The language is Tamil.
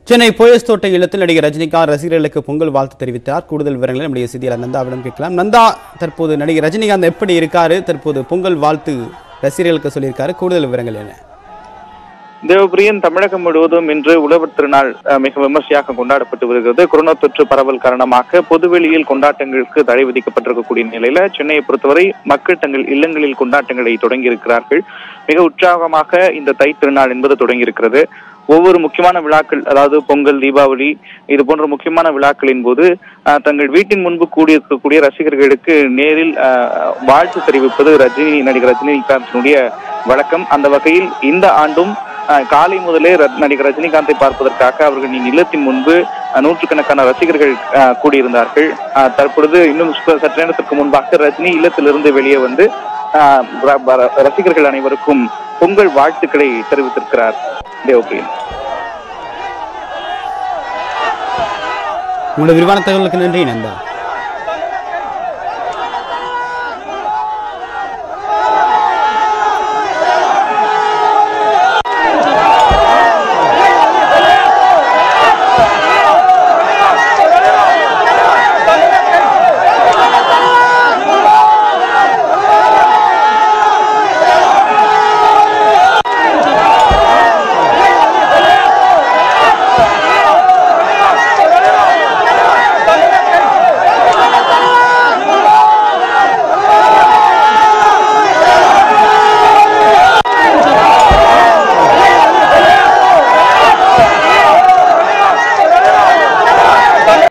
சென்னை போயஸ் தோட்ட இல்லத்தில் நடிகர் ரஜினிகாந்த் ரசிகர்களுக்கு பொங்கல் வாழ்த்து தெரிவித்தார் கூடுதல் விவரங்களை நம்முடைய செய்தியாளர் நந்தாவிடம் கேட்கலாம் நந்தா தற்போது நடிகர் ரஜினிகாந்த் எப்படி இருக்காரு தற்போது பொங்கல் வாழ்த்து ரசிகர்களுக்கு சொல்லியிருக்காரு கூடுதல் விவரங்கள் என்ன தேவபிரியன் தமிழகம் முழுவதும் இன்று உழவர் திருநாள் அஹ், மிக விமர்சையாக கொண்டாடப்பட்டு வருகிறது கொரோனா தொற்று பரவல் காரணமாக பொதுவெளியில் கொண்டாட்டங்களுக்கு தடை விதிக்கப்பட்டிருக்கக்கூடிய நிலையில சென்னையை பொறுத்தவரை மக்கள் தங்கள் இல்லங்களில் கொண்டாட்டங்களை தொடங்கி இருக்கிறார்கள் மிக உற்சாகமாக இந்த தை திருநாள் என்பது தொடங்கி இருக்கிறது ஒவ்வொரு முக்கியமான விழாக்கள் அதாவது பொங்கல் தீபாவளி இது போன்ற முக்கியமான விழாக்களின் போது அஹ், தங்கள் வீட்டின் முன்பு கூடியிருக்கக்கூடிய ரசிகர்களுக்கு நேரில் அஹ், வாழ்த்து தெரிவிப்பது ரஜினி நடிகர் ரஜினிகாந்தினுடைய வழக்கம் அந்த வகையில் இந்த ஆண்டும் அஹ், காலை முதலே ர- நடிகர் ரஜினிகாந்தை பார்ப்பதற்காக அவர்களின் இல்லத்தின் முன்பு அஹ், நூற்றுக்கணக்கான ரசிகர்கள் அஹ், கூடியிருந்தார்கள் அஹ், தற்பொழுது இன்னும் சற்று சற்று நேரத்திற்கு முன்பாக ரஜினி இல்லத்திலிருந்து வெளியே வந்து அஹ், ர- ர- ரசிகர்கள் அனைவருக்கும் பொங்கல் வாழ்த்துக்களை தெரிவித்திருக்கிறார் தேவபிரியன் உங்களோட விரிவான தகவலுக்கு நன்றி நந்தா